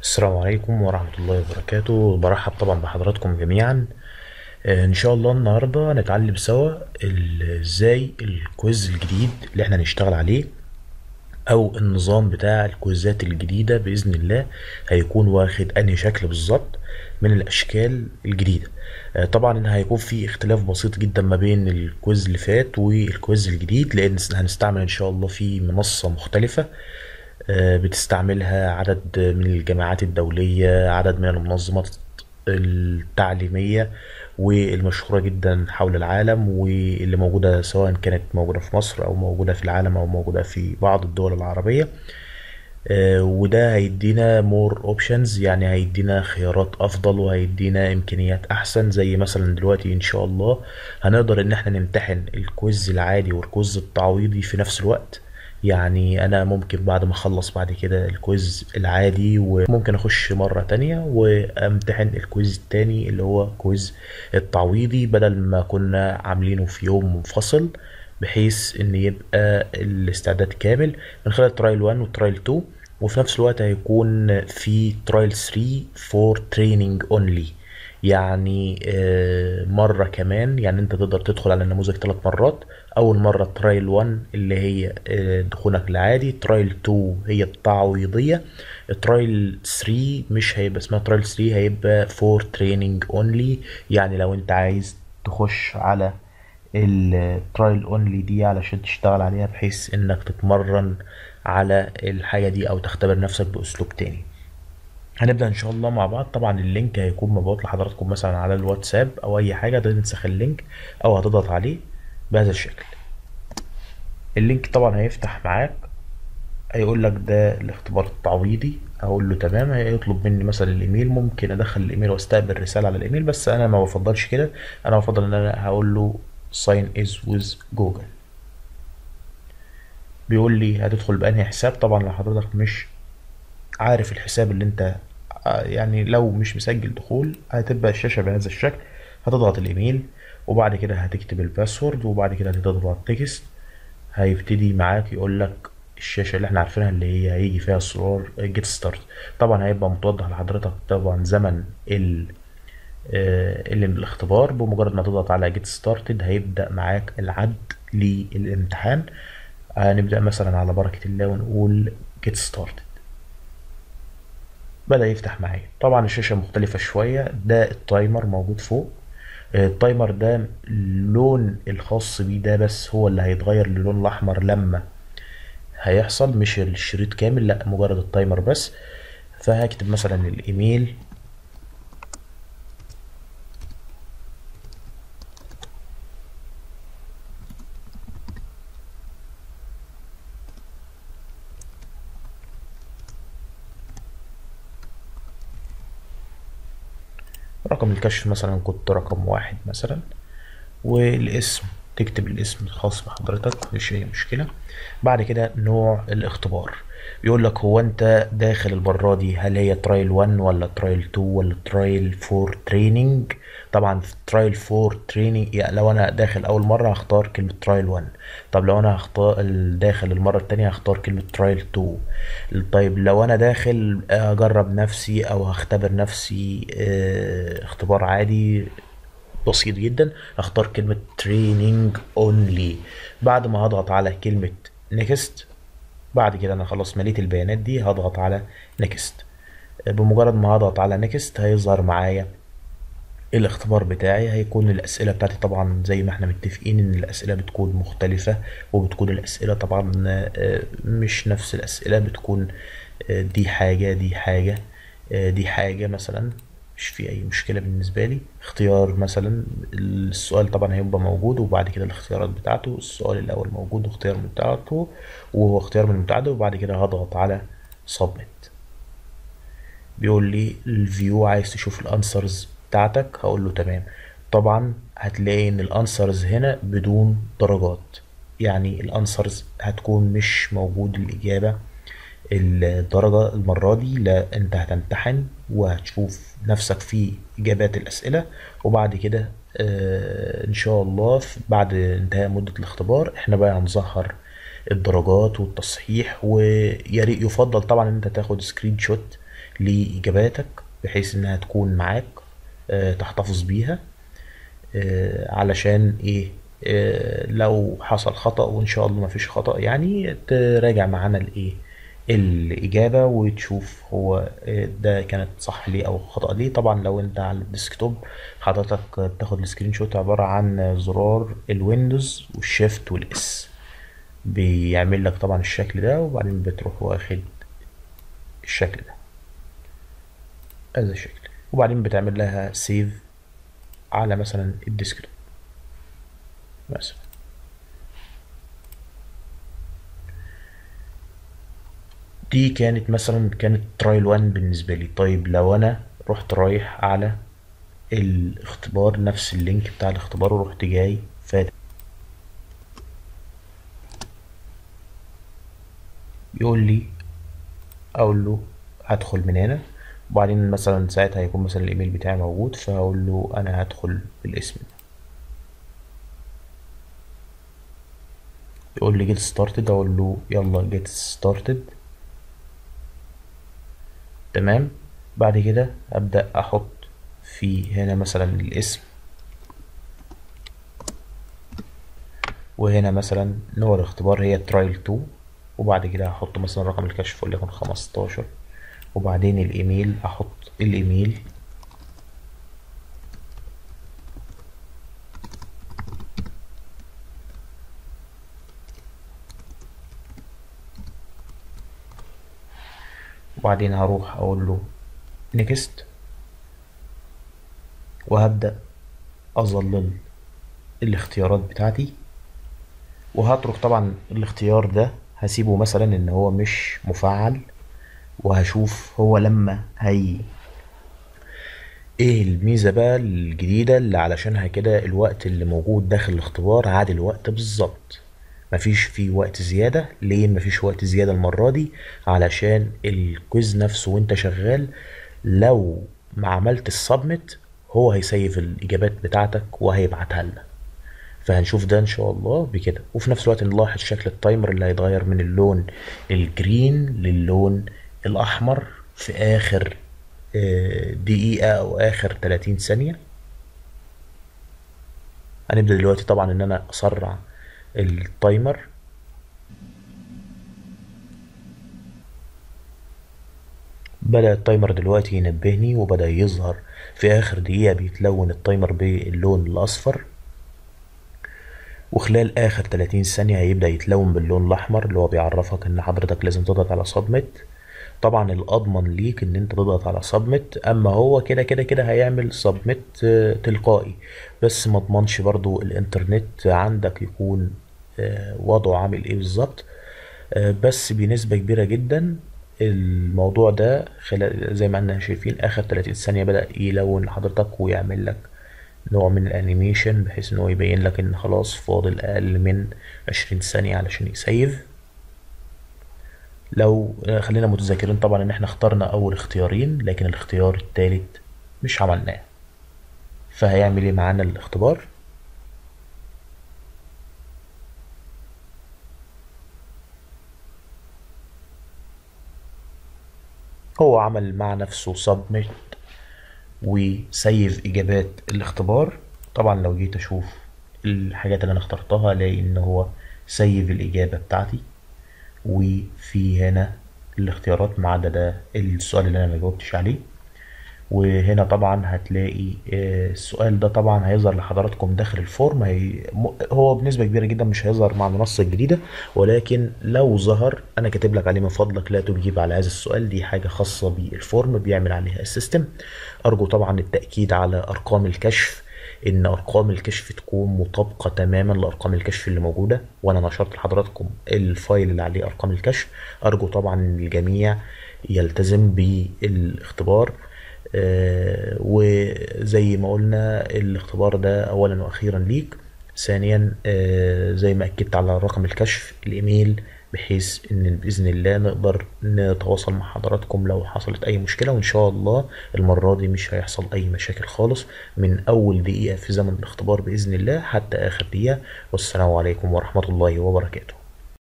السلام عليكم ورحمة الله وبركاته برحب طبعا بحضراتكم جميعا آه، ان شاء الله النهاردة هنتعلم سوا ال- ازاي الكويز الجديد اللي احنا هنشتغل عليه او النظام بتاع الكويزات الجديدة بإذن الله هيكون واخد انهي شكل بالظبط من الاشكال الجديدة آه، طبعا هيكون في اختلاف بسيط جدا ما بين الكويز اللي فات والكويز الجديد لان هنستعمل ان شاء الله في منصة مختلفة آه، بتستعملها عدد من الجامعات الدولية عدد من المنظمات التعليمية والمشهورة جدا حول العالم واللي موجودة سواء كانت موجودة في مصر أو موجودة في العالم أو موجودة في بعض الدول العربية آه، وده هيدينا مور اوبشنز يعني هيدينا خيارات افضل وهيدينا امكانيات احسن زي مثلا دلوقتي ان شاء الله هنقدر ان احنا نمتحن الكويز العادي والكويز التعويضي في نفس الوقت يعني انا ممكن بعد ما اخلص بعد كده الكويز العادي وممكن اخش مرة تانية وامتحن الكويز التاني اللي هو كويز التعويضي بدل ما كنا عاملينه في يوم منفصل بحيث ان يبقى الاستعداد كامل من خلال ترايل 1 وترايل 2 وفي نفس الوقت هيكون في ترايل 3 فور تريننج اونلي يعني آه، مرة كمان يعني انت تقدر تدخل على النموذج ثلاث مرات اول مرة ترايل 1 اللي هي آه، دخولك العادي ترايل 2 هي التعويضية ترايل 3 مش هيبقى اسمها ترايل 3 هيبقى فور تريننج اونلي يعني لو انت عايز تخش على الترايل اونلي دي علشان تشتغل عليها بحيث انك تتمرن على الحاجة دي او تختبر نفسك باسلوب تاني هنبدأ ان شاء الله مع بعض طبعا اللينك هيكون مبعوت لحضراتكم مثلا على الواتساب او اي حاجة تنسخ اللينك او هتضغط عليه بهذا الشكل اللينك طبعا هيفتح معاك هيقول لك ده الاختبار التعويضي هقول له تمام هيطلب مني مثلا الايميل ممكن ادخل الايميل واستقبل رسالة على الايميل بس انا ما بفضلش كده انا بفضل ان انا هقول له sign is with جوجل بيقول لي هتدخل بأنهي حساب طبعا لو حضرتك مش عارف الحساب اللي انت آه، يعني لو مش مسجل دخول هتبقى الشاشة بهذا الشكل هتضغط الايميل وبعد كده هتكتب الباسورد وبعد كده هتضغط تكست هيبتدي معاك يقول لك الشاشة اللي احنا عارفينها اللي هي هيجي فيها زرار جيت ستارت طبعا هيبقى متوضح لحضرتك طبعا زمن ال آه، اللي من الاختبار بمجرد ما تضغط على جيت ستارتد هيبدأ معاك العد للامتحان هنبدأ مثلا على بركة الله ونقول جيت ستارتد بدأ يفتح معايا طبعا الشاشة مختلفة شوية ده التايمر موجود فوق آه، التايمر ده اللون الخاص بيه ده بس هو اللي هيتغير للون الأحمر لما هيحصل مش الشريط كامل لا مجرد التايمر بس فهكتب مثلا الإيميل رقم الكشف مثلا كنت رقم واحد مثلا والاسم تكتب الاسم الخاص بحضرتك مفيش اي مشكلة بعد كده نوع الاختبار بيقول لك هو انت داخل المرة دي هل هي ترايل 1 ولا ترايل 2 ولا ترايل 4 تريننج طبعا في ترايل 4 تريننج يعني لو انا داخل اول مرة هختار كلمة ترايل 1 طب لو انا هختار داخل المرة التانية هختار كلمة ترايل 2 طيب لو انا داخل اجرب نفسي او هختبر نفسي اه، اختبار عادي بسيط جدا هختار كلمة training only بعد ما هضغط على كلمة next بعد كده انا خلاص مليت البيانات دي هضغط على next بمجرد ما هضغط على next هيظهر معايا الاختبار بتاعي هيكون الأسئلة بتاعتي طبعا زي ما احنا متفقين إن الأسئلة بتكون مختلفة وبتكون الأسئلة طبعا آه، مش نفس الأسئلة بتكون آه، دي حاجة دي حاجة آه، دي حاجة مثلا مش في أي مشكلة بالنسبة لي اختيار مثلا السؤال طبعا هيبقى موجود وبعد كده الاختيارات بتاعته السؤال الأول موجود واختيار من بتاعته وهو اختيار من المتعدد وبعد كده هضغط على submit بيقول لي الفيو عايز تشوف الانسرز بتاعتك هقول له تمام طبعا هتلاقي ان الانسرز هنا بدون درجات يعني الانسرز هتكون مش موجود الاجابة الدرجة المرة دي لا انت هتمتحن وهتشوف نفسك في اجابات الاسئلة وبعد كده آه ان شاء الله في- بعد انتهاء مدة الاختبار احنا بقى هنظهر الدرجات والتصحيح ويا ريت يفضل طبعا ان انت تاخد سكرين شوت لإجاباتك بحيث إنها تكون معاك آه، تحتفظ بيها آه، علشان إيه آه، لو حصل خطأ وإن شاء الله مفيش خطأ يعني تراجع معانا الإيه الإجابة وتشوف هو آه، ده كانت صح ليه أو خطأ ليه طبعا لو أنت على الديسكتوب حضرتك بتاخد السكرين شوت عبارة عن زرار الويندوز والشيفت والاس بيعمل لك طبعا الشكل ده وبعدين بتروح واخد الشكل ده هذا الشكل وبعدين بتعمل لها سيف على مثلا الديسكتوب مثلا دي كانت مثلا كانت ترايل 1 بالنسبة لي طيب لو انا رحت رايح على الاختبار نفس اللينك بتاع الاختبار ورحت جاي فاتح يقول لي اقول له هدخل من هنا وبعدين مثلا ساعتها هيكون مثلا الايميل بتاعي موجود فهقول له انا هدخل بالاسم ده يقول لي جيت ستارتد اقول له يلا جيت ستارتد تمام بعد كده ابدا احط في هنا مثلا الاسم وهنا مثلا نوع الاختبار هي ترايل 2 وبعد كده هحط مثلا رقم الكشف وليكن 15 وبعدين الايميل احط الايميل وبعدين هروح اقول له نيكست وهبدأ اظلل الاختيارات بتاعتي وهترك طبعا الاختيار ده هسيبه مثلا ان هو مش مفعل وهشوف هو لما هي ايه الميزة بقى الجديدة اللي علشانها كده الوقت اللي موجود داخل الاختبار عاد الوقت بالظبط مفيش فيه وقت زيادة ليه مفيش وقت زيادة المرة دي علشان الكويز نفسه وانت شغال لو ما عملت السبمت هو هيسيف الإجابات بتاعتك وهيبعتها لنا فهنشوف ده ان شاء الله بكده وفي نفس الوقت نلاحظ شكل التايمر اللي هيتغير من اللون الجرين للون الاحمر في اخر آه، دقيقة او اخر 30 ثانية هنبدأ دلوقتي طبعا ان انا اسرع التايمر بدأ التايمر دلوقتي ينبهني وبدأ يظهر في آخر دقيقة بيتلون التايمر باللون الأصفر وخلال آخر 30 ثانية هيبدأ يتلون باللون الأحمر اللي هو بيعرفك إن حضرتك لازم تضغط على سبميت طبعا الأضمن ليك إن أنت تضغط على سبميت أما هو كده كده كده هيعمل سبميت تلقائي بس ما تضمنش برضو الإنترنت عندك يكون آه، وضعه عامل إيه بالظبط آه، بس بنسبة كبيرة جدا الموضوع ده خلال زي ما احنا شايفين آخر 30 ثانية بدأ يلون لحضرتك ويعمل لك نوع من الانيميشن بحيث ان هو يبين لك ان خلاص فاضل اقل من عشرين ثانية علشان يسيف لو خلينا متذكرين طبعا ان احنا اخترنا اول اختيارين لكن الاختيار التالت مش عملناه فهيعمل ايه معانا الاختبار هو عمل مع نفسه سبميت وسيف اجابات الاختبار طبعا لو جيت اشوف الحاجات اللي انا اخترتها الاقي ان هو سيف الاجابه بتاعتي وفي هنا الاختيارات ما عدا ده السؤال اللي انا ما جاوبتش عليه وهنا طبعا هتلاقي آه، السؤال ده طبعا هيظهر لحضراتكم داخل الفورم هي م- هو بنسبة كبيرة جدا مش هيظهر مع المنصة الجديدة ولكن لو ظهر انا كاتب لك عليه من فضلك لا تجيب على هذا السؤال دي حاجة خاصة بالفورم بيعمل عليها السيستم ارجو طبعا التأكيد على ارقام الكشف ان ارقام الكشف تكون مطابقة تماما لارقام الكشف اللي موجودة وانا نشرت لحضراتكم الفايل اللي عليه ارقام الكشف ارجو طبعا ان الجميع يلتزم بالاختبار آه، وزي ما قلنا الاختبار ده اولا واخيرا ليك ثانيا آه، زي ما اكدت على رقم الكشف الايميل بحيث ان باذن الله نقدر نتواصل مع حضراتكم لو حصلت اي مشكله وان شاء الله المره دي مش هيحصل اي مشاكل خالص من اول دقيقه في زمن الاختبار باذن الله حتى اخر دقيقه والسلام عليكم ورحمه الله وبركاته